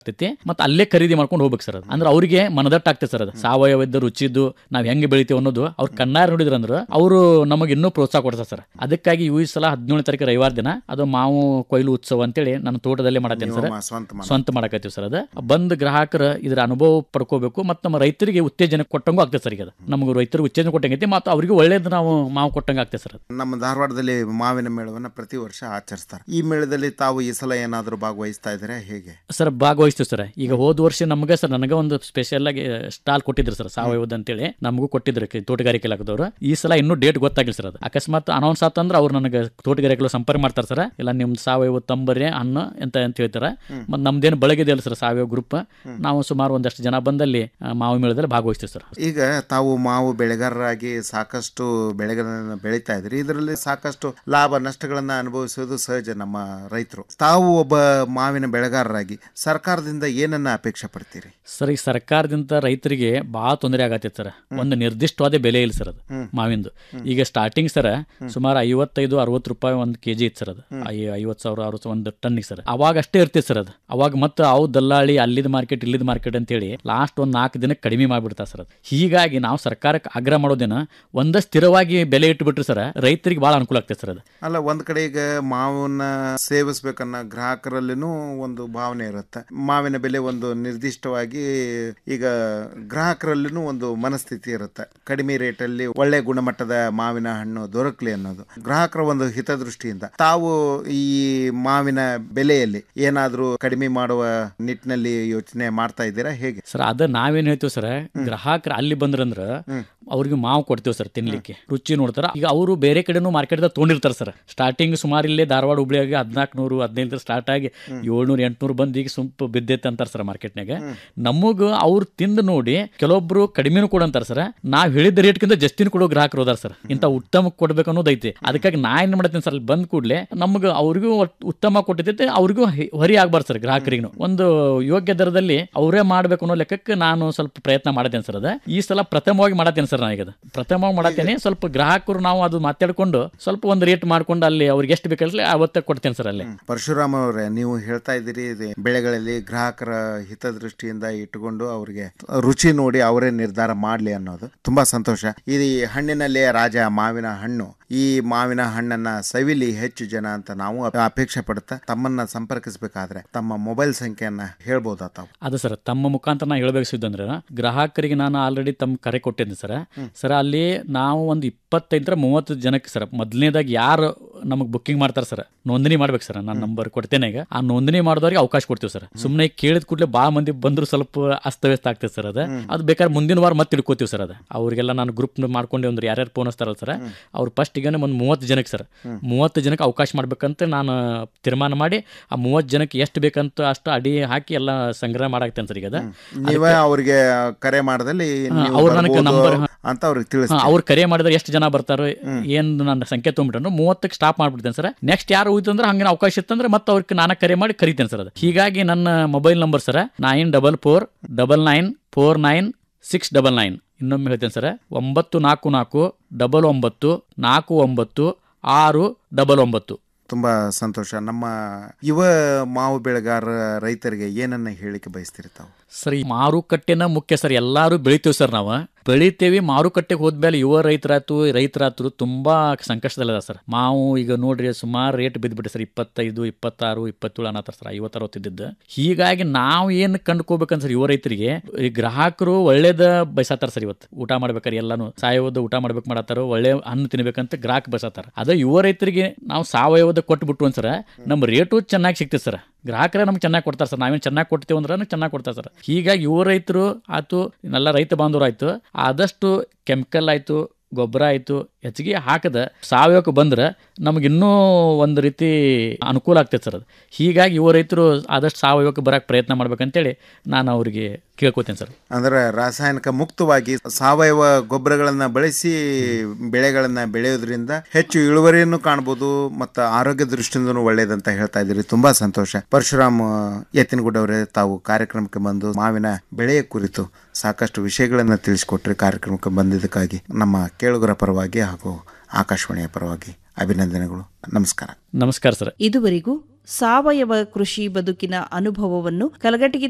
ಆಗ್ತೈತಿ ಮತ್ತೆ ಅಲ್ಲೇ ಖರೀದಿ ಮಾಡ್ಕೊಂಡು ಹೋಗ್ಬೇಕು ಸರ್ ಅದು ಅಂದ್ರೆ ಅವ್ರಿಗೆ ಮನದಟ್ಟ ಆಗ್ತದೆ ಸರ್ ಅದು ಸಾವಯವದ ರುಚಿದ್ದು ನಾವ್ ಹೆಂಗೆ ಬೆಳಿತೀವಿ ಅನ್ನೋದು ಅವ್ರ ಕಣ್ಣಾರ ನೋಡಿದ್ರ ಅಂದ್ರೆ ಅವರು ನಮಗೆ ಇನ್ನೂ ಪ್ರೋತ್ಸಾಹ ಕೊಡ್ತಾರೆ ಸರ್ ಅದಕ್ಕಾಗಿ ಈ ಸಲ ಹದಿನೇಳು ತಾರೀಕು ರವಿವಾರ ದಿನ ಅದು ಮಾವು ಕೊಯ್ಲು ಉತ್ಸವ ಅಂತೇಳಿ ನಾನು ತೋಟದಲ್ಲೇ ಮಾಡತ್ತೇನೆ ಸರ್ ಮ- ಸ್ವಂತ ಮಾಡ ಸ್ವಂತ ಮಾಡಕತ್ತೀವಿ ಸರ್ ಅದು ಬಂದ್ ಗ್ರಾಹಕರು ಇದ್ರ ಅನುಭವ ಪಡ್ಕೋಬೇಕು ಮತ್ತು ನಮ್ಮ ರೈತರಿಗೆ ಉತ್ತೇಜನ ಕೊಟ್ಟಂಗೂ ಆಗ್ತದೆ ಸರ್ ಈಗ ಅದು ನಮಗೆ ರೈತರಿಗೆ ಉತ್ತೇಜನ ಕೊಟ್ಟಂಗೈತಿ ಮತ್ತು ಅವ್ರಿಗೆ ಒಳ್ಳೇದು ನಾವು ಮಾವು ಕೊಟ್ಟಂಗೆ ಆಗ್ತದೆ ಸರ್ ಅದು ನಮ್ಮ ಧಾರವಾಡದಲ್ಲಿ ಮಾವಿನ ಮೇಳವನ್ನ ಪ್ರತಿ ವರ್ಷ ಆಚರಿಸ್ತಾರೆ ಈ ಮೇಳದಲ್ಲಿ ತಾವು ಈ ಸಲ ಏನಾದರೂ ಭಾಗವಹಿಸ್ತಾ ಇದ್ರೆ ಹೇಗೆ ಸರ್ ಭಾಗವಹಿಸ್ತೀವಿ ಸರ್ ಈಗ ಹೋದ ವರ್ಷ ನಮಗೆ ಸರ್ ನನಗೆ ಒಂದು ಸ್ಪೆಷಲ್ ಆಗಿ ಸ್ಟಾಲ್ ಕೊಟ್ಟಿದ್ರು ಸರ್ ಸಾವಯವದ ಅಂತೇಳಿ ನಮಗೂ ಕೊಟ್ಟಿದ್ರು ಕಿ- ತೋಟಗಾರಿಕೆ ಇಲಾಖೆದವರು ಈ ಸಲ ಇನ್ನೂ ಡೇಟ್ ಗೊತ್ತಾಗಿಲ್ಲ ಸರ್ ಅದು ಅಕಸ್ಮಾತ್ ಅನೌನ್ಸ್ ಆತಂದ್ರೆ ಅವ್ರು ನನಗೆ ತೋಟಗಾರಿಕೆ ಸಂಪರ್ಕ ಮಾಡ್ತಾರೆ ಸರ್ ಇಲ್ಲ ನಿಮ್ದು ಸಾವಯವ ತಂಬರ್ರಿ ಅನ್ನ ಅಂತ ಅಂತ ಹೇಳ್ತಾರೆ ಮತ್ತು ನಮ್ದೇನು ಬಳಗಿದೆ ಅಲ್ಲ ಸರ್ ಸಾವಯವ ಗ್ರೂಪ್ ನಾವು ಸುಮಾರು ಒಂದಷ್ಟು ಜನ ಬಂದಲ್ಲಿ ಆ, ಮಾವು ಮೇಳದಲ್ಲಿ ಭಾಗವಹಿಸ್ತೀವಿ ಸರ್ ಈಗ ತಾವು ಮಾವು ಬೆಳೆಗಾರರಾಗಿ ಸಾಕಷ್ಟು ಬೆಳೆಗಳನ್ನ ಬೆಳೀತಾ ಇದ್ರಿ ಇದರಲ್ಲಿ ಸಾಕಷ್ಟು ಲಾಭ ನಷ್ಟಗಳನ್ನ ಅನುಭವಿಸೋದು ಸಹಜ ನಮ್ಮ ರೈತರು ತಾವು ಒಬ್ಬ ಮಾವಿನ ಬೆಳೆಗಾರರಾಗಿ ಸರ್ಕಾರದಿಂದ ಏನನ್ನ ಅಪೇಕ್ಷೆ ಪಡ್ತೀರಿ ಸರ್ ಈಗ ಸರ್ಕಾರದಿಂದ ರೈತರಿಗೆ ಭಾಳ ತೊಂದರೆ ಆಗತ್ತೈತೆ ಸರ್ ಒಂದು ನಿರ್ದಿಷ್ಟವಾದ ಬೆಲೆ ಇಲ್ಲ ಸರ್ ಅದು ಮಾವಿಂದು ಈಗ ಸ್ಟಾರ್ಟಿಂಗ್ ಸರ್ ಸುಮಾರು ಐವತ್ತೈದು ಅರವತ್ತು ರೂಪಾಯಿ ಒಂದು ಕೆ ಜಿ ಇತ್ತು ಸರ್ ಅದು ಐವತ್ತು ಸಾವಿರ ಅರವತ್ತು ಒಂದು ಟನ್ನಿಗೆ ಸರ್ ಅವಾಗ ಅಷ್ಟೇ ಇರ್ತೈತೆ ಸರ್ ಅದು ಅವಾಗ ಮತ್ತೆ ಅವು ದಲ್ಲಾಳಿ ಅಲ್ಲಿದ್ ಮಾರ್ಕೆಟ್ ಇಲ್ಲಿದ್ ಮಾರ್ಕೆಟ್ ಅಂತೇಳಿ ಲಾಸ್ಟ್ ಒಂದು ನಾಲ್ಕು ದಿನಕ್ಕೆ ಕಡಿಮೆ ಮಾಡಿಬಿಡ್ತಾರೆ ಸರ್ ಅದು ಹೀಗಾಗಿ ನಾವು ಸರ್ಕಾರಕ್ಕೆ ಆಗ್ರಹ ಮಾಡೋದೇನ ಒಂದ ಸ್ಥಿರವಾಗಿ ಬೆಲೆ ಇಟ್ಬಿಟ್ರೆ ಸರ್ ರೈತರಿಗೆ ಭಾಳ ಅನುಕೂಲ ಆಗ್ತೈತೆ ಸರ್ ಅದು ಅಲ್ಲ ಒಂದ್ ಕಡೆ ಈಗ ಮಾವನ್ನ ಸೇವಿಸ್ಬೇಕನ್ನ ಗ್ರಾಹಕರಲ್ಲಿನೂ ಒಂದು ಭಾವನೆ ಇರುತ್ತೆ ಮಾವಿನ ಬೆಲೆ ಒಂದು ನಿರ್ದಿಷ್ಟವಾಗಿ ಈಗ ಗ್ರಾಹಕರಲ್ಲಿನೂ ಒಂದು ಮನಸ್ಥಿತಿ ಇರುತ್ತೆ ಕಡಿಮೆ ರೇಟಲ್ಲಿ ಒಳ್ಳೆ ಗುಣಮಟ್ಟದ ಮಾವಿನ ಹಣ್ಣು ದೊರಕಲಿ ಅನ್ನೋದು ಗ್ರಾಹಕರ ಒಂದು ಹಿತದೃಷ್ಟಿಯಿಂದ ತಾವು ಈ ಮಾವಿನ ಬೆಲೆಯಲ್ಲಿ ಏನಾದ್ರೂ ಕಡಿಮೆ ಮಾಡುವ ನಿಟ್ಟಿನಲ್ಲಿ ಯೋಚನೆ ಮಾಡ್ತಾ ಇದ್ದೀರಾ ಹೇಗೆ ಸರ್ ಅದ ನಾವೇನ್ ಹೇಳ್ತೀವಿ ಸರ್ ಗ್ರಾಹಕರು ಅಲ್ಲಿ ಬಂದ್ರಂದ್ರ ಅವ್ರಿಗೆ ಮಾವು ಕೊಡ್ತೀವಿ ಸರ್ ತಿನ್ಲಿಕ್ಕೆ ರುಚಿ ನೋಡ್ತಾರ ಈಗ ಅವರು ಬೇರೆ ಕಡೆನೂ ಮಾರ್ಕೆಟ್ ತೊಗೊಂಡಿರ್ತಾರೆ ಸರ್ ಸ್ಟಾರ್ಟಿಂಗ್ ಸುಮಾರು ಇಲ್ಲೇ ಧಾರವಾಡ ಹುಬ್ಳಿಯಾಗಿ ಹದಿನಾಲ್ಕು ನೂರು ಹದಿನೈದು ಸ್ಟಾರ್ಟ್ ಆಗಿ ಏಳ್ನೂರು ಎಂಟ್ನೂರು ಬಂದು ಈಗ ಸುಂಪು ಬಿದ್ದೈತೆ ಅಂತಾರೆ ಸರ್ ಮಾರ್ಕೆಟ್ನಾಗ ನಮಗ ಅವ್ರು ತಿಂದು ನೋಡಿ ಕೆಲವೊಬ್ರು ಕಡಿಮೆನೂ ಕೊಡಂತಾರ ಸರ್ ನಾವ್ ಹೇಳಿದ ರೇಟ್ಗಿಂತ ಜಸ್ತಿನ ಕೊಡೋ ಗ್ರಾಹಕರು ಅದಾರ ಸರ್ ಇಂಥ ಉತ್ತಮ ಕೊಡ್ಬೇಕು ಅನ್ನೋದು ಐತಿ ಅದಕ್ಕಾಗಿ ನಾ ಏನ್ ಮಾಡ್ತೀನಿ ಸರ್ ಅಲ್ಲಿ ಬಂದ್ ಕೂಡಲೇ ನಮ್ಗೆ ಅವ್ರಿಗೂ ಒಟ್- ಉತ್ತಮ ಕೊಟ್ಟಿದ್ದೈತೆ ಅವ್ರಿಗೂ ಹೆ- ಹೊರಿ ಆಗ್ಬಾರ್ದು ಸರ್ ಗ್ರಾಹಕರಿಗೂ ಒಂದು ಯೋಗ್ಯ ದರದಲ್ಲಿ ಅವರೇ ಮಾಡ್ಬೇಕು ಅನ್ನೋ ಲೆಕ್ಕಕ್ಕೆ ನಾನು ಸ್ವಲ್ಪ ಪ್ರಯತ್ನ ಮಾಡಿದ್ದೇನೆ ಸರ್ ಅದ ಈ ಸಲ ಪ್ರಥಮವಾಗಿ ಮಾಡತ್ತೇನೆ ಸರ್ ನಾನು ಈಗ ಅದು. ಪ್ರಥಮವಾಗಿ ಮಾಡತ್ತೇನೆ ಸ್ವಲ್ಪ ಗ್ರಾಹಕರು ನಾವು ಅದು ಮಾತಾಡ್ಕೊಂಡು ಸ್ವಲ್ಪ ಒಂದು ರೇಟ್ ಮಾಡ್ಕೊಂಡು ಅಲ್ಲಿ ಅವ್ರಿಗೆ ಎಷ್ಟು ಬೇಕಲ್ಲ ಅವತ್ತೇ ಕೊಡ್ತೇನೆ ಸರ್ ಅಲ್ಲಿ ಪರಶುರಾಮ್ ಅವರೇ ನೀವು ಹೇಳ್ತಾ ಇದ್ದೀರಿ ಇದು ಬೆಳೆಗಳಲ್ಲಿ ಗ್ರಾಹಕರ ಹಿತದೃಷ್ಟಿಯಿಂದ ಇಟ್ಟುಕೊಂಡು ಅವರಿಗೆ ರುಚಿ ನೋಡಿ ಅವರೇ ನಿರ್ಧಾರ ಮಾಡಲಿ ಅನ್ನೋದು ತುಂಬಾ ಸಂತೋಷ ಇದು ಈ ಹಣ್ಣಿನಲ್ಲೇ ರಾಜ ಮಾವಿನ ಹಣ್ಣು ಈ ಮಾವಿನ ಹಣ್ಣನ್ನ ಸವಿಲಿ ಹೆಚ್ಚು ಜನ ಅಂತ ನಾವು ಅಪೇಕ್ಷೆ ಪಡುತ್ತಾ ತಮ್ಮನ್ನ ಸಂಪರ್ಕಿಸಬೇಕಾದ್ರೆ ತಮ್ಮ ಮೊಬೈಲ್ ಸಂಖ್ಯೆಯನ್ನ ಹೇಳ್ಬೋದಾ ತಾವು ಅದು ಸರ್ ತಮ್ಮ ಮುಖಾಂತರ ನಾ ಹೇಳ್ಬೇಕಿಸಿದಂದ್ರೆ ಗ್ರಾಹಕರಿಗೆ ನಾನು ಆಲ್ರೆಡಿ ತಮ್ಮ ಕರೆ ಕೊಟ್ಟಿದ್ದೆ ಸರ್ ಸರ್ ಅಲ್ಲಿ ನಾವು ಒಂದು ಇಪ್ಪತ್ತೈದರ ಮೂವತ್ತು ಜನಕ್ಕೆ ಸರ್ ಮೊದಲನೇದಾಗಿ ಯಾರು ನಮಗೆ ಬುಕ್ಕಿಂಗ್ ಮಾಡ್ತಾರೆ ಸರ್ ನೋಂದಣಿ ಮಾಡ್ಬೇಕು ಸರ್ ನಾನು ನಂಬರ್ ಕೊಡ್ತೇನೆ ಈಗ ಆ ನೋಂದಣಿ ಮಾಡಿದವ್ರಿಗೆ ಅವಕಾಶ ಕೊಡ್ತೀವಿ ಸರ್ ಸುಮ್ಮನೆ ಕೇಳಿದ ಕೂಡಲೇ ಭಾಳ ಮಂದಿ ಬಂದ್ರು ಸ್ವಲ್ಪ ಅಸ್ತವ್ಯಸ್ತ ಆಗ್ತದೆ ಸರ್ ಅದು ಅದು ಬೇಕಾದ್ರೆ ಮುಂದಿನ ವಾರ ಮತ್ತೆ ತಿಳ್ಕೊತೀವಿ ಸರ್ ಅದು ಅವರಿಗೆಲ್ಲ ನಾನು ಗ್ರೂಪ್ ಮಾಡ್ಕೊಂಡು ಒಂದು ಯಾರ್ಯಾರು ಫೋನ್ ಹಚ್ತಾರಲ್ಲ ಸರ್ ಅವ್ರು ಫಸ್ಟ್ ಈಗ ಒಂದು ಮೂವತ್ತು ಜನಕ್ಕೆ ಸರ್ ಮೂವತ್ತು ಜನಕ್ಕೆ ಅವಕಾಶ ಮಾಡ್ಬೇಕಂತ ನಾನು ತೀರ್ಮಾನ ಮಾಡಿ ಆ ಮೂವತ್ತು ಜನಕ್ಕೆ ಎಷ್ಟು ಬೇಕಂತ ಅಷ್ಟು ಅಡಿ ಹಾಕಿ ಎಲ್ಲ ಸಂಗ್ರಹ ಮಾಡಾಕ್ತೇನೆ ಸರ್ ಈಗ ಅದು ನೀವೇ ಅವ್ರಿಗೆ ಕರೆ ಮಾಡದಲ್ಲಿ ನೀವು ಅವ್ರು ನನಗೆ ಬರ್ಬೋದು ನಂಬರ್ ಅಂತ ಅವ್ರಿಗೆ ತಿಳಿಸ್ ಹಾ, ಅವ್ರು ಕರೆ ಮಾಡಿದ್ರೆ ಎಷ್ಟು ಜನ ಬರ್ತಾರೋ ಏನ್ ನನ್ನ ಸಂಖ್ಯೆ ತೊಗೊಂಡ್ಬಿಟ್ಟು ಮೂವತ್ತಕ್ಕೆ ಸ್ಟಾಪ್ ಮಾಡ್ಬಿಡ್ತೇನೆ ಸರ್ ನೆಕ್ಸ್ಟ್ ಯಾರು ಹೋಯ್ತಂದ್ರೆ ಹಂಗೆ ಅವಕಾಶ ಇತ್ತಂದ್ರೆ ಮತ್ತೆ ಅವ್ರಿಗೆ ನಾನು ಕರೆ ಮಾಡಿ ಕರಿತೇನೆ ಸರ್ ಅದು ಹೀಗಾಗಿ ನನ್ನ mobile number sir nine double four double nine four nine six double nine ಇನ್ನೊಮ್ಮೆ ಹೇಳ್ತೇನೆ ಸರ್ ಒಂಬತ್ತು ನಾಲ್ಕು ನಾಲ್ಕು ಡಬಲ್ ಒಂಬತ್ತು ನಾಲ್ಕು ಒಂಬತ್ತು ಆರು ಡಬಲ್ ಒಂಬತ್ತು ತುಂಬಾ ಸಂತೋಷ ನಮ್ಮ ಯುವ ಮಾವು ಬೆಳೆಗಾರ ರೈತರಿಗೆ ಏನನ್ನ ಹೇಳಿಕೆ ಬಯಸ್ತೀರಿ ತಾವು ಸರ್ ಈ ಮಾರುಕಟ್ಟೆನ ಮುಖ್ಯ ಸರ್ ಎಲ್ಲಾರು ಬೆಳಿತೀವಿ ಸರ್ ನಾವು ಬೆಳಿತೇವಿ ಮಾರುಕಟ್ಟೆಗೆ ಹೋದ್ಮೇಲೆ ಯುವ ರೈತರಾತು ರೈತರಾತು ತುಂಬಾ ಸಂಕಷ್ಟದಲ್ಲಿದ ಸರ್ ಮಾವು ಈಗ ನೋಡ್ರಿ ಸುಮಾರು ರೇಟ್ ಬಿದ್ದುಬಿಟ್ಟೆ ಸರ್ ಇಪ್ಪತ್ತೈದು ಇಪ್ಪತ್ತಾರು ಇಪ್ಪತ್ತೇಳು ಅನ್ನತ್ತಾರ ಸರ್ ಐವತ್ತು ಅರವತ್ತು ಇದ್ದಿದ್ದು ಹೀಗಾಗಿ ನಾವು ಏನು ಕಂಡ್ಕೋಬೇಕಂತ ಸರ್ ಯುವ ರೈತರಿಗೆ ಈ ಗ್ರಾಹಕರು ಒಳ್ಳೇದ ಬಯಸತ್ತಾರ ಸರ್ ಇವತ್ತು ಊಟ ಮಾಡ್ಬೇಕಾರೆ ಎಲ್ಲಾನು ಸಾವಯವದ ಊಟ ಮಾಡ್ಬೇಕು ಮಾಡತ್ತಾರ ಒಳ್ಳೆ ಹಣ್ಣು ತಿನ್ಬೇಕಂತ ಗ್ರಾಹಕ ಬಯಸತ್ತಾರ ಅದೇ ಯುವ ರೈತರಿಗೆ ನಾವು ಸಾವಯವದ ಕೊಟ್ಬಿಟ್ಟು ಸರ್ ನಮ್ಮ ರೇಟು ಚೆನ್ನಾಗಿ ಸಿಗ್ತದೆ ಸರ್ ಗ್ರಾಹಕರೇ ನಮ್ಗೆ ಚೆನ್ನಾಗಿ ಕೊಡ್ತಾರೆ ಸರ್ ನಾವೇನು ಚೆನ್ನಾಗಿ ಕೊಡ್ತೀವಿ ಅಂದ್ರೆ ಚೆನ್ನಾಗಿ ಕೊಡ್ತಾರೆ ಸರ್ ಹೀಗಾಗಿ ಯುವ ರೈತರು ಆಯ್ತು ಎಲ್ಲ ರೈತ ಬಾಂಧವರು ಆಯ್ತು ಆದಷ್ಟು ಕೆಮಿಕಲ್ ಆಯ್ತು ಗೊಬ್ಬರ ಆಯ್ತು ಹೆಚ್ಚಿಗೆ ಹಾಕದ ಸಾವಯವಕ್ಕೆ ಬಂದ್ರೆ ನಮ್ಗೆ ಇನ್ನೂ ಒಂದು ರೀತಿ ಅನುಕೂಲ ಆಗ್ತೈತೆ ಸರ್ ಅದು ಹೀಗಾಗಿ ಯುವ ರೈತರು ಆದಷ್ಟು ಸಾವಯವಕ್ಕೆ ಬರಕ್ಕೆ ಪ್ರಯತ್ನ ಮಾಡ್ಬೇಕಂತೇಳಿ ನಾನು ಅವರಿಗೆ ಕೇಳ್ಕೊತೇನೆ ಸರ್ ಅಂದ್ರೆ ರಾಸಾಯನಿಕ ಮುಕ್ತವಾಗಿ ಸಾವಯವ ಗೊಬ್ಬರಗಳನ್ನ ಬಳಸಿ ಬೆಳೆಗಳನ್ನ ಬೆಳೆಯೋದ್ರಿಂದ ಹೆಚ್ಚು ಇಳುವರಿಯನ್ನು ಕಾಣಬಹುದು ಮತ್ತು ಆರೋಗ್ಯ ದೃಷ್ಟಿಯಿಂದನೂ ಒಳ್ಳೇದಂತ ಹೇಳ್ತಾ ಇದ್ದೀರಿ ತುಂಬಾ ಸಂತೋಷ ಪರಶುರಾಮ್ ಎತ್ತಿನಗುಡ್ಡ ಅವರೇ ತಾವು ಕಾರ್ಯಕ್ರಮಕ್ಕೆ ಬಂದು ಮಾವಿನ ಬೆಳೆಯ ಕುರಿತು ಸಾಕಷ್ಟು ವಿಷಯಗಳನ್ನ ತಿಳಿಸಿಕೊಟ್ರಿ ಕಾರ್ಯಕ್ರಮಕ್ಕೆ ಬಂದಿದ್ದಕ್ಕಾಗಿ ನಮ್ಮ ಕೇಳುಗರ ಪರವಾಗಿ ಹಾಗೂ ಆಕಾಶವಾಣಿಯ ಪರವಾಗಿ ಅಭಿನಂದನೆಗಳು ನಮಸ್ಕಾರ ನಮಸ್ಕಾರ ಸರ್ ಇದುವರೆಗೂ ಸಾವಯವ ಕೃಷಿ ಬದುಕಿನ ಅನುಭವವನ್ನು ಕಲಘಟಗಿ